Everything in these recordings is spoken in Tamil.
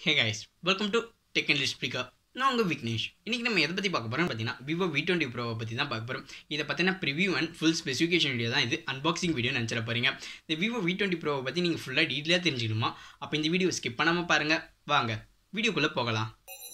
hey guys welcome to tech and speaker நான் உங்கள் விக்னேஷ் இன்றைக்கி நம்ம எதை பற்றி பார்க்க போகிறோம் பார்த்தீங்கன்னா விவோ வி டுவெண்ட்டி ப்ரோவை பற்றி தான் பார்க்க போகிறோம் இதை பார்த்தீங்கன்னா preview and full specification video தான் இது அன்பாக்சிங் வீடியோ நினச்சிட போகிறீங்க இந்த விவோ வி டுவெண்ட்டி ப்ரோவை பற்றி நீங்கள் ஃபுல்லாக டீட்டெயிலாக தெரிஞ்சுக்கணுமா அப்போ இந்த வீடியோ ஸ்கிப் பண்ணாமல் பாருங்கள் வாங்க வீடியோக்குள்ளே போகலாம்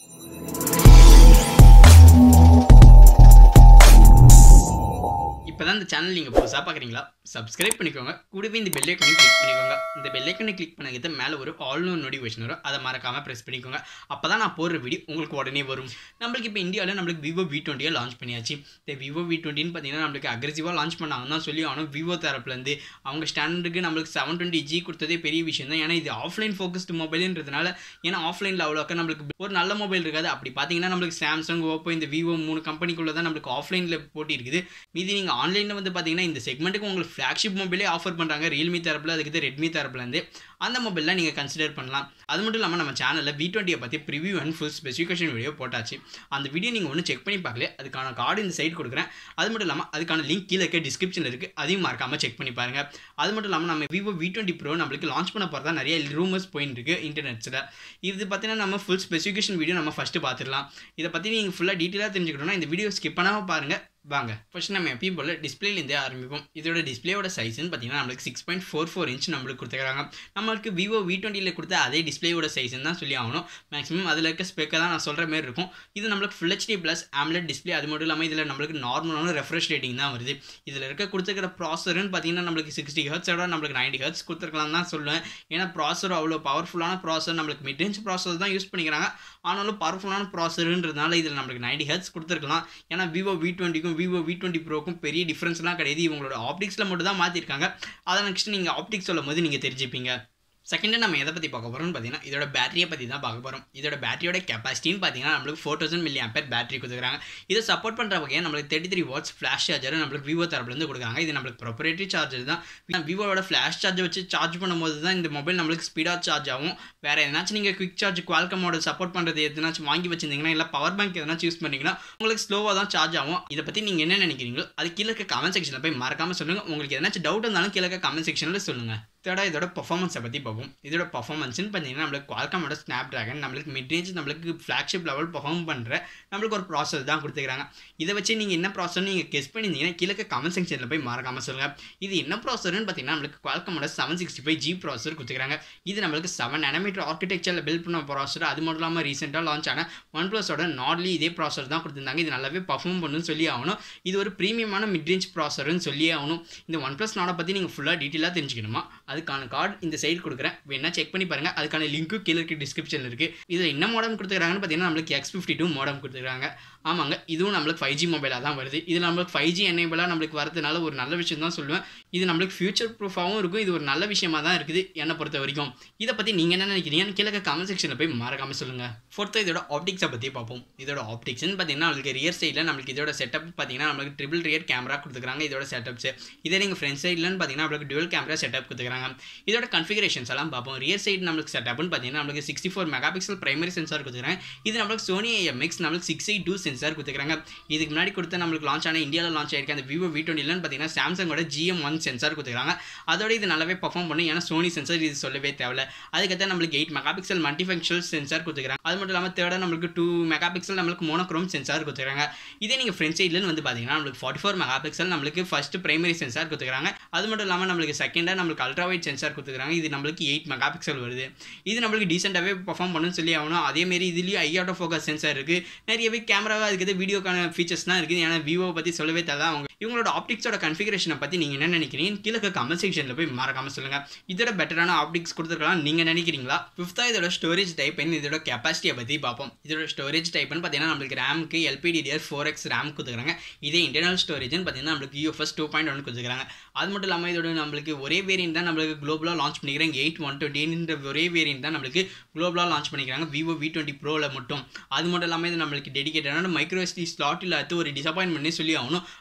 இப்போ தான் இந்த சேனல் நீங்கள் புதுசாக பார்க்குறீங்களா சப்ஸ்கிரைப் பண்ணிக்கோங்க கூடவே இந்த பெல் ஐக்கனை கிளிக் பண்ணிக்கோங்க இந்த பெல் ஐக்கனை கிளிக் பண்ணது மேலே ஒரு ஆல் நோ நோட்டிஃபிகேஷன் வரும் அதை மறக்காமல் ப்ரெஸ் பண்ணிக்கோங்க அப்போ தான் நான் போடுற வீடியோ உங்களுக்கு உடனே வரும் நம்மளுக்கு இப்போ இந்தியாவில் நம்மளுக்கு விவோ வி டுவெண்ட்டியை லான்ச் பண்ணியாச்சு இந்த விவோ வி டுவெண்ட்டின்னு பார்த்தீங்கன்னா நம்மளுக்கு அக்ரெசிவாக லான்ச் பண்ணாங்கன்னு தான் சொல்லி ஆனால் விவோ தரப்புலேருந்து அவங்க ஸ்டாண்டர்டுக்கு நம்மளுக்கு செவன் டுவெண்ட்டி ஜி கொடுத்ததே பெரிய விஷயம் தான் ஏன்னா இது ஆஃப்லைன் ஃபோக்கஸ்டு மொபைலுன்றதுனால ஏன்னா ஆஃப்லைனில் அவ்வளோக்கா நம்மளுக்கு ஒரு நல்ல மொபைல் இருக்காது அப்படி பார்த்தீங்கன்னா நம்மளுக்கு சாம்சங் ஓப்போ இந்த விவோ மூணு கம்பெனிக்குள்ளே தான் நம்மளுக்கு ஆஃப்லைனில் போட்டி இருக்குது மீதி நீங்கள் ஆன்லைனில் வந்து பார்த்தீங்கன்னா இந்த செக்மெண்ட்டுக்கு உங்களுக்கு ஃப்ளாக்ஷிப் மொபைலே ஆஃபர் பண்ணுறாங்க ரியல்மி தரப்பில் அதுக்கு ரெட்மி தரப்புலேருந்து அந்த மொபைலில் நீங்கள் கன்சிடர் பண்ணலாம் அது மட்டும் இல்லாமல் நம்ம சேனலில் வி டுவெண்ட்டியை பற்றி preview and full specification video போட்டாச்சு அந்த வீடியோ நீங்கள் ஒன்றும் செக் பண்ணி பார்க்கல அதுக்கான கார்டு இந்த சைடு கொடுக்குறேன் அது மட்டும் இல்லாமல் அதுக்கான லிங்க் கீழே இருக்க டிஸ்கிரிப்ஷனில் இருக்குது அதையும் மறக்காமல் செக் பண்ணி பாருங்கள் அது மட்டும் இல்லாமல் நம்ம விவோ வி டுவெண்ட்டி ப்ரோ நம்மளுக்கு லான்ச் பண்ண போகிறதா நிறைய ரூமர்ஸ் போயின்னு இருக்கு இன்டர்நெட்ஸில் இது பார்த்தீங்கன்னா நம்ம ஃபுல் ஸ்பெசிஃபிகேஷன் வீடியோ நம்ம ஃபஸ்ட்டு பார்த்துடலாம் இதை பற்றி நீங்கள் ஃபுல்லாக டீட்டெயிலாக தெரிஞ்சுக்கணும்னா இந்த வீடியோ ஸ்கிப் பண்ணாமல் பாருங்கள் வாங்க ஃபர்ஸ்ட் நம்ம எப்பயும் போல் டிஸ்பிளேலேருந்தே ஆரம்பிப்போம் இதோட டிஸ்பிளேயோட சைஸ்னு பார்த்தீங்கன்னா நம்மளுக்கு six point four four inch நம்மளுக்கு கொடுத்துருக்காங்க நம்மளுக்கு விவோ வி டுவெண்ட்டியில் கொடுத்த அதே டிஸ்பிளேயோட சைஸ்ன்னு தான் சொல்லி ஆகணும் மேக்ஸிமம் அதில் இருக்க ஸ்பெக்கை தான் நான் சொல்கிற மாதிரி இருக்கும் இது நம்மளுக்கு full HD plus AMOLED display அது மட்டும் இல்லாமல் இதில் நம்மளுக்கு நார்மலான ரெஃப்ரெஷ் ரேட்டிங் தான் வருது இதில் இருக்க கொடுத்துருக்கிற ப்ராசர்னு பார்த்தீங்கன்னா நம்மளுக்கு சிக்ஸ்டி ஹர்ட்ஸோட நம்மளுக்கு நைன்டி ஹர்ட்ஸ் கொடுத்துருக்கலாம் தான் சொல்லுவேன் ஏன்னா ப்ராசர் அவ்வளோ பவர்ஃபுல்லான ப்ராசர் நம்மளுக்கு மிட் ரேஞ்ச் ப்ராசர் தான் யூஸ் பண்ணிக்கிறாங்க ஆனாலும் பவர்ஃபுல்லான ப்ராசருன்றதுனால இதில் நம்மளுக்கு நைன்டி ஹர்ட்ஸ் கொடுத்துருக்கலாம் ஏன்னா விவோ வி டுவெண்ட்டிக்கும் விவோ வி டுவெண்ட்டி ப்ரோக்கும் பெரிய டிஃப்ரென்ஸ்லாம் கிடையாது இவங்களோட ஆப்டிக்ஸில் மட்டும் தான் மாற்றிருக்காங்க அதை நெக்ஸ்ட் நீங்கள் ஆப்டிக்ஸ் சொல்லும் போது நீங்கள் தெரிஞ்சுப்பீங்க செகண்டாக நம்ம எதை பற்றி பார்க்க போகிறோம்னு பார்த்தீங்கன்னா இதோட பேட்டரியை பற்றி தான் பார்க்க போகிறோம் இதோட பேட்டரியோட கெப்பாசிட்டின்னு பார்த்தீங்கன்னா நம்மளுக்கு four thousand milliampere battery கொடுக்குறாங்க இதை சப்போர்ட் பண்ணுற வகையாக நம்மளுக்கு thirty three watts flash charger நம்மளுக்கு விவோ தரப்புலேருந்து கொடுக்குறாங்க இது நம்மளுக்கு ப்ரொப்பரேட்டரி சார்ஜர் தான் விவோட ஃப்ளாஷ் சார்ஜர் வச்சு சார்ஜ் பண்ணும்போது தான் இந்த மொபைல் நம்மளுக்கு ஸ்பீடாக சார்ஜ் ஆகும் வேறு எதனாச்சும் நீங்கள் quick charge Qualcomm model support பண்ணுறது எதனாச்சும் வாங்கி வச்சிருந்தீங்கன்னா இல்லை பவர் பேங்க் எதனாச்சும் யூஸ் பண்ணிங்கன்னா உங்களுக்கு ஸ்லோவாக தான் சார்ஜ் ஆகும் இதை பற்றி நீங்கள் என்ன நினைக்கிறீங்களோ அது கீழே இருக்க கமெண்ட் செக்ஷனில் போய் மறக்காமல் சொல்லுங்கள் உங்களுக்கு எதனாச்சும் டவுட் இருந்தாலும் கீழே இருக்க கமெண்ட் செக்ஷனில் சொல்லுங்கள் தேர்டாக இதோட பர்ஃபார்மன்ஸை பற்றி பார்ப்போம் இதோட பர்ஃபார்மன்ஸ்னு பார்த்தீங்கன்னா நம்மளுக்கு குவால்காமோட ஸ்னாப் ட்ராகன் நம்மளுக்கு மிட் ரேஞ்ச் நம்மளுக்கு ஃப்ளாக்ஷிப் லெவல் பர்ஃபார்ம் பண்ணுற நம்மளுக்கு ஒரு ப்ராசஸ் தான் கொடுத்துக்கிறாங்க இதை வச்சு நீங்கள் என்ன ப்ராசர் நீங்கள் கெஸ் பண்ணியிருந்தீங்கன்னா கீழே கமெண்ட் செக்ஷனில் போய் மறக்காமல் சொல்லுங்கள் இது என்ன ப்ராசர்னு பார்த்தீங்கன்னா நம்மளுக்கு குவால்காமோட seven sixty five G processor கொடுத்துக்கிறாங்க இது நம்மளுக்கு செவன் நேனோமீட்டர் ஆர்கிடெக்சரில் பில்ட் பண்ண ப்ராசர் அது மட்டும் இல்லாமல் ரீசெண்டாக லான்ச் ஆன ஒன் ப்ளஸோட நாட்லி இதே ப்ராசர் தான் கொடுத்துருந்தாங்க இது நல்லாவே பர்ஃபார்ம் பண்ணுன்னு சொல்லி ஆகணும் இது ஒரு ப்ரீமியமான மிட் ரேஞ்ச் ப்ராசர்னு சொல்லி ஆகணும் இந்த ஒன் ப்ளஸ் நாடை பற்றி நீங்கள் ஃபுல்லாக டீட்டெயிலாக தெரிஞ்சுக்கணுமா அதுக்கான கார்டு இந்த சைடு கொடுக்குறேன் வேணா செக் பண்ணி பாருங்கள் அதுக்கான லிங்க்கு கீழே இருக்க டிஸ்கிரிப்ஷனில் இருக்குது இதில் என்ன மாடம் கொடுத்துருக்காங்கன்னு பார்த்தீங்கன்னா நம்மளுக்கு எக்ஸ் ஃபிஃப்டி டூ மாடம் கொடுத்துருக்காங்க ஆமாங்க இதுவும் நம்மளுக்கு ஃபைவ் ஜி மொபைலாக தான் வருது இதில் நம்மளுக்கு ஃபைவ் ஜி எனேபிளாக நம்மளுக்கு வரதுனால ஒரு நல்ல விஷயம் தான் சொல்லுவேன் இது நம்மளுக்கு ஃபியூச்சர் ப்ரூஃபாகவும் இருக்கும் இது ஒரு நல்ல விஷயமா தான் இருக்குது என்னை பொறுத்த வரைக்கும் இதை பற்றி நீங்கள் என்ன நினைக்கிறீங்கன்னு கீழே கமெண்ட் செக்ஷனில் போய் மறக்காமல் சொல்லுங்கள் ஃபோர்த்து இதோட ஆப்டிக்ஸை பற்றி பார்ப்போம் இதோட ஆப்டிக்ஸ்னு பார்த்தீங்கன்னா நம்மளுக்கு ரியர் சைடில் நம்மளுக்கு இதோட செட்டப் பார்த்தீங்கன்னா நம்மளுக்கு ட்ரிபிள் ரியர் கேமரா கொடுத்துருக்காங்க இதோட செட்டப்ஸ் இதே நீங்கள் ஃப்ரண்ட் சைட்லன்னு பார்த்தீங்கன்னா நம்மளுக்கு டுவல் கேமரா செட்டப் கொடுத்துருக்காங்க இதோட கன்ஃபிகரேஷன்ஸ் எல்லாம் பார்ப்போம் ரியர் சைடு நம்மளுக்கு செட்டப்னு பார்த்தீங்கன்னா நம்மளுக்கு sixty four megapixel primary sensor கொடுத்துருக்காங்க இது நம்மளுக்கு சோனி எம்எக்ஸ் நம்மளுக்கு சிக்ஸ் எயிட் டூ சென்சார் கொடுத்துருக்காங்க இதுக்கு முன்னாடி கொடுத்த நம்மளுக்கு லான்ச் ஆன இந்தியாவில் லான்ச் ஆயிருக்க அந்த விவோ வி டுவெண்ட்டிலன்னு பார்த்தீங்கன்னா சாம்சங்கோட ஜிஎம் ஒன் சென்சார் கொடுத்துருக்காங்க அதோட இது நல்லாவே பர்ஃபார்ம் பண்ணும் ஏன்னா சோனி சென்சார் இது சொல்லவே தேவையில்ல அதுக்கடுத்து நம்மளுக்கு eight megapixel multifunctional sensor கொடுத்துருக்காங்க அது மட்டும் இல்லாமல் தேர்டாக நம்மளுக்கு டூ மெகா பிக்சல் நம்மளுக்கு மோனோக்ரோம் சென்சார் கொடுத்துருக்காங்க இதே நீங்கள் ஃப்ரண்ட் சைட்லன்னு வந்து பார்த்தீங்கன்னா நம்மளுக்கு ஃபார்ட்டி ஃபோர் மெகா பிக்சல் நம்மளுக்கு ஃபஸ்ட் பிரைமரி சென்சார் கொடுத்துருக்காங்க அது மட்டும் இல்லாமல் நம்மளுக்கு செகண்டாக நம்மளுக்கு அல்ட்ரா வைட் சென்சார் கொடுத்துருக்காங்க இது நம்மளுக்கு எயிட் மெகா பிக்சல் வருது இது நம்மளுக்கு டீசெண்டாகவே பர்ஃபார்ம் பண்ணுன்னு சொல்லி ஆகணும் அதேமாரி இதுலேயும் ஐ ஆட்டோ ஃபோக்கஸ் சென்சார் இருக்குது நிறையவே கேமராவாக இருக்குது வீடியோக்கான ஃபீச்சர்ஸ்லாம் இருக்குது ஏன்னா விவோ பற்றி சொல்லவே தேவை அவங்க இவங்களோட ஆப்டிக்ஸோட கன்ஃபிகரேஷனை பற்றி நீங்கள் என்ன நினைக்கிறீங்க கீழே கமெண்ட் செக்ஷனில் போய் மறக்காமல் சொல்லுங்கள் இதோட பெட்டரான ஆப்டிக்ஸ் கொடுத்துருக்கலாம் நீங்கள் நினைக்கிறீங்களா ஃபிஃப்த்தாக இதோட ஸ்டோரேஜ் டைப் இதோட கெப்பாசிட்டியை பற்றி பார்ப்போம் இதோட ஸ்டோரேஜ் டைப்னு பார்த்தீங்கன்னா நம்மளுக்கு ரேமுக்கு எல்பிடிடிஆர் ஃபோர் எக்ஸ் ரேம் கொடுத்துருக்காங்க இதே இன்டர்னல் ஸ்டோரேஜ்னு பார்த்தீங்கன்னா நம்மளுக்கு யூஎஃப்எஸ் டூ பாயிண்ட் ஒன் கொடுத்துருக்காங்க அது மட்டும் இல்லாமல் இதோட நம்மளுக்கு ஒரே வேரியன்ட் தான் நம்மளுக்கு குளோபலாக லான்ச் பண்ணிக்கிறாங்க எயிட் ஒன் டுவெண்ட்டின்ற ஒரே வேரியன்ட் தான் நம்மளுக்கு குளோபலாக லான்ச் பண்ணிக்கிறாங்க விவோ வி டுவெண்ட்டி ப்ரோவில் மட்டும் அது மட்டும் இல்லாமல் இது நம்மளுக்கு டெடிக்கேட்டடான மைக்ரோ எஸ்டி ஸ்லாட் இல்லாத ஒரு டிசப்பாயின்மெண்ட்னே சொல்லி ஆகணும் அது மட்டும்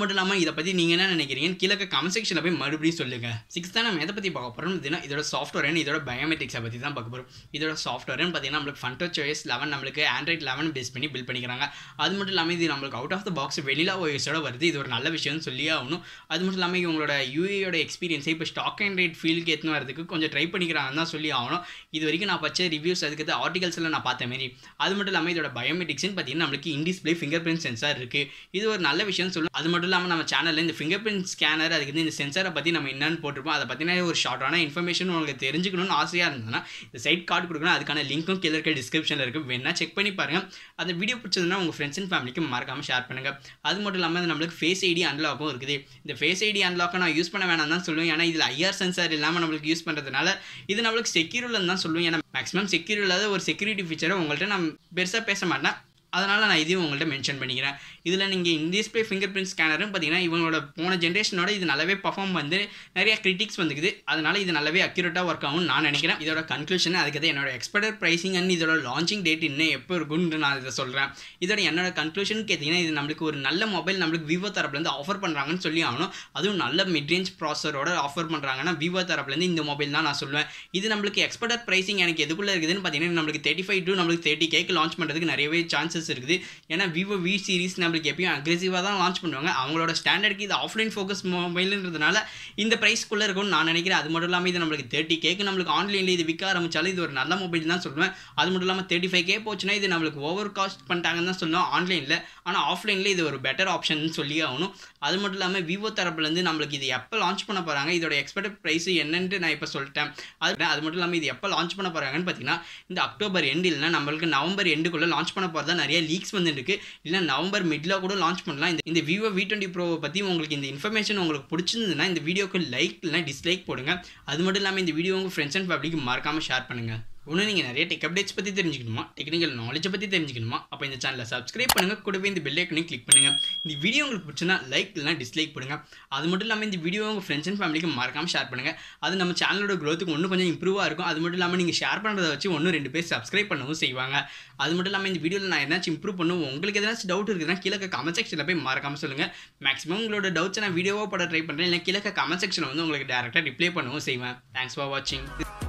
மட்டும் இல்லாமல் இதை பற்றி நீங்கள் என்ன நினைக்கிறீங்கன்னு கீழே கமெண்ட் செக்ஷனில் போய் மறுபடியும் சொல்லுங்கள் சிக்ஸ்த்தாக நம்ம எதை பற்றி பார்க்க போகிறோம் பார்த்தீங்கன்னா இதோட சாஃப்ட்வேர் இதோட பயோமெட்ரிக்ஸை பற்றி தான் பார்க்க போகிறோம் இதோட சாஃப்ட்வேர்னு பார்த்தீங்கன்னா நம்மளுக்கு ஃபண்டோ சாய்ஸ் லெவன் நம்மளுக்கு ஆண்ட்ராய்ட் லெவன் பேஸ் பண்ணி பில் பண்ணிக்கிறாங்க அது மட்டும் இல்லாமல் இது நம்மளுக்கு அவுட் ஆஃப் த பாக்ஸ் வெளியில் ஓஎஸோட வருது இது ஒரு நல்ல விஷயம்னு சொல்லியே ஆகணும் அது மட்டும் இல்லாமல் இவங்களோட யூஏயோட எக்ஸ்பீரியன்ஸை இப்போ ஸ்டாக் அண்ட் ரேட் ஃபீல்டுக்கு எத்தனை வரதுக்கு கொஞ்சம் ட்ரை பண்ணிக்கிறாங்கன்னு தான் சொல்லி ஆகணும் இது வரைக்கும் நான் பச்ச ரிவ்யூஸ் அதுக்கு ஆர்டிகல்ஸில் நான் பார்த்த மாரி அது மட்டும் இல்லாமல் இதோட பயோமெட்ரிக்ஸ்னு பார்த்தீங்கன்னா நம்மளுக்கு இன்டிஸ்பிளே ஃபிங்கர் பிரிண்ட் சென்சார் இருக்குது இது ஒரு நல்ல விஷயம் சொல்லணும் அது மட்டும் இல்லாமல் நம்ம சேனலில் இந்த ஃபிங்கர் பிரிண்ட் ஸ்கேனர் அதுக்கு வந்து இந்த சென்சாரை பற்றி நம்ம என்னன்னு போட்டிருப்போம் அதை பற்றின ஒரு ஷார்ட்டான இன்ஃபர்மேஷன் உங்களுக்கு தெரிஞ்சுக்கணும்னு ஆசையாக இருந்ததுன்னா இந்த சைட் கார்டு கொடுக்கணும் அதுக்கான லிங்க்கும் கீழே இருக்க டிஸ்கிரிப்ஷனில் இருக்குது வேணா செக் பண்ணி பாருங்கள் அந்த வீடியோ பிடிச்சதுன்னா உங்கள் ஃப்ரெண்ட்ஸ் அண்ட் ஃபேமிலிக்கு மறக்காமல் ஷேர் பண்ணுங்கள் அது மட்டும் இல்லாமல் நம்மளுக்கு ஃபேஸ் ஐடி அன்லாக்கும் இருக்குது இந்த ஃபேஸ் ஐடி அன்லாக்கை நான் யூஸ் பண்ண வேணாம் தான் சொல்லுவேன் ஏன்னா இதில் ஐஆர் சென்சார் இல்லாமல் நம்மளுக்கு யூஸ் பண்ணுறதுனால இது நம்மளுக்கு செக்யூர் இல்லைன்னு தான் சொல்லுவேன் ஏன்னா மேக்ஸிமம் செக்யூர் இல்லாத ஒரு செக்யூரிட்டி ஃபீச்சரை உங்கள்கிட்ட நான் பெருசாக பேச மாட்டேன் அதனால் நான் இதையும் உங்கள்கிட்ட மென்ஷன் பண்ணிக்கிறேன் இதில் நீங்கள் இன்டிஸ்பிளே ஃபிங்கர் பிரிண்ட் ஸ்கேனரும் பார்த்தீங்கன்னா இவங்களோட போன ஜென்ரேஷனோட இது நல்லாவே பர்ஃபார்ம் வந்து நிறைய கிரிட்டிக்ஸ் வந்துக்குது அதனால் இது நல்லாவே அக்யூரேட்டாக ஒர்க் ஆகும்னு நான் நினைக்கிறேன் இதோட கன்க்ளூஷன் அதுக்கு என்னோட எக்ஸ்பெக்டட் ப்ரைசிங் அண்ட் இதோட லான்ச்சிங் டேட் இன்னும் எப்போ இருக்கும்னு நான் இதை சொல்கிறேன் இதோட என்னோட கன்க்ளூஷன் கேட்டிங்கன்னா இது நம்மளுக்கு ஒரு நல்ல மொபைல் நம்மளுக்கு விவோ தரப்புலேருந்து ஆஃபர் பண்ணுறாங்கன்னு சொல்லி ஆகணும் அதுவும் நல்ல மிட்ரேஞ்ச் ப்ராசரோட ஆஃபர் பண்ணுறாங்கன்னா விவோ தரப்புலேருந்து இந்த மொபைல் தான் நான் சொல்லுவேன் இது நம்மளுக்கு எக்ஸ்பெக்டட் ப்ரைசிங் எனக்கு எதுக்குள்ளே இருக்குதுன்னு பார்த்தீங்கன்னா நம்மளுக்கு தேர்ட்டி ஃபைவ் டு நம்மளுக்கு தேர்ட்டி கேக்கு லான்ச் பண்ணுறதுக்கு நிறையவே சான்சஸ் இருக்குது ஏன்னா விவோ வி சீரிஸ் நம்மளுக்கு எப்பயும் அக்ரெசிவாக தான் லான்ச் பண்ணுவாங்க அவங்களோட ஸ்டாண்டர்டுக்கு இது ஆஃப்லைன் ஃபோக்கஸ் மொபைலுன்றதுனால இந்த ப்ரைஸ்க்குள்ளே இருக்கும்னு நான் நினைக்கிறேன் அது மட்டும் இல்லாமல் இது நம்மளுக்கு தேர்ட்டி கேக்கு நம்மளுக்கு ஆன்லைனில் இது விற்க ஆரம்பிச்சாலும் இது ஒரு நல்ல மொபைல் தான் சொல்லுவேன் அது மட்டும் இல்லாமல் தேர்ட்டி ஃபைவ் கே போச்சுன்னா இது நம்மளுக்கு ஓவர் காஸ்ட் பண்ணிட்டாங்கன்னு தான் சொல்லுவோம் ஆன்லைனில் ஆனால் ஆஃப்லைனில் இது ஒரு பெட்டர் ஆப்ஷன் சொல்லி ஆகணும் அது மட்டும் இல்லாமல் விவோ தரப்புலேருந்து நம்மளுக்கு இது எப்போ லான்ச் பண்ண போகிறாங்க இதோட எக்ஸ்பெக்டட் ப்ரைஸ் என்னன்ட்டு நான் இப்போ சொல்லிட்டேன் அது அது மட்டும் இல்லாமல் இது எப்போ லான்ச் பண்ண போகிறாங்கன்னு பார்த்தீங்கன்னா இந்த அக்டோபர் எண்டு இல்லைனா நம்மளுக்கு நவம்பர் எண்டுக்குள்ளே லான்ச் பண்ண போகிறதா நிறைய லீக்ஸ் வந்துருக்கு இல்லை நவம்பர் மிடில் கூட லான்ச் பண்ணலாம் இந்த இந்த விவோ வி டுவெண்ட்டி ப்ரோவை பற்றி உங்களுக்கு இந்த இன்ஃபர்மேஷன் உங்களுக்கு பிடிச்சிருந்ததுன்னா இந்த வீடியோக்கு லைக் இல்லைனா டிஸ்லைக் போடுங்க அது மட்டும் இல்லாமல் இந்த வீடியோ உங்கள் ஃப்ரெண்ட்ஸ் அண்ட் ஃபேமிலிக்கு மறக்காமல் ஷேர் பண்ணுங்கள் இன்னும் நீங்கள் நிறைய டெக் அப்டேட்ஸ் பற்றி தெரிஞ்சுக்கணுமா டெக்னிக்கல் நாலேஜை பற்றி தெரிஞ்சுக்கணுமா அப்போ இந்த சேனலை சப்ஸ்கிரைப் பண்ணுங்கள் கூடவே இந்த பெல் ஐக்கனையும் கிளிக் பண்ணுங்கள் இந்த வீடியோ உங்களுக்கு பிடிச்சினா லைக் இல்லைனா டிஸ்லைக் பண்ணுங்கள் அது மட்டும் இல்லாமல் இந்த வீடியோ உங்கள் ஃப்ரெண்ட்ஸ் அண்ட் ஃபேமிலிக்கு மறக்காமல் ஷேர் பண்ணுங்கள் அது நம்ம சேனலோட க்ரோத்துக்கு இன்னும் கொஞ்சம் இம்ப்ரூவாக இருக்கும் அது மட்டும் இல்லாமல் நீங்கள் ஷேர் பண்ணுறத வச்சு ஒன்றும் ரெண்டு பேர் சப்ஸ்கிரைப் பண்ணவும் செய்வாங்க அது மட்டும் இல்லாமல் இந்த வீடியோவில் நான் எதாச்சும் இம்ப்ரூவ் பண்ணுவோம் உங்களுக்கு எதாச்சும் டவுட் இருக்குதுன்னா கீழே கமெண்ட் செக்ஷனில் போய் மறக்காமல் சொல்லுங்கள் மேக்ஸிமம் உங்களோட டவுட்ஸை நான் வீடியோவாக போட ட்ரை பண்ணுறேன் இல்லை கீழே கமெண்ட் செக்ஷனில் வந்து உங்களுக்கு டேரெக்டாக ரிப்ளை பண்ணவும் செய்வேன் தேங்க்ஸ் ஃபார் வாட்சிங்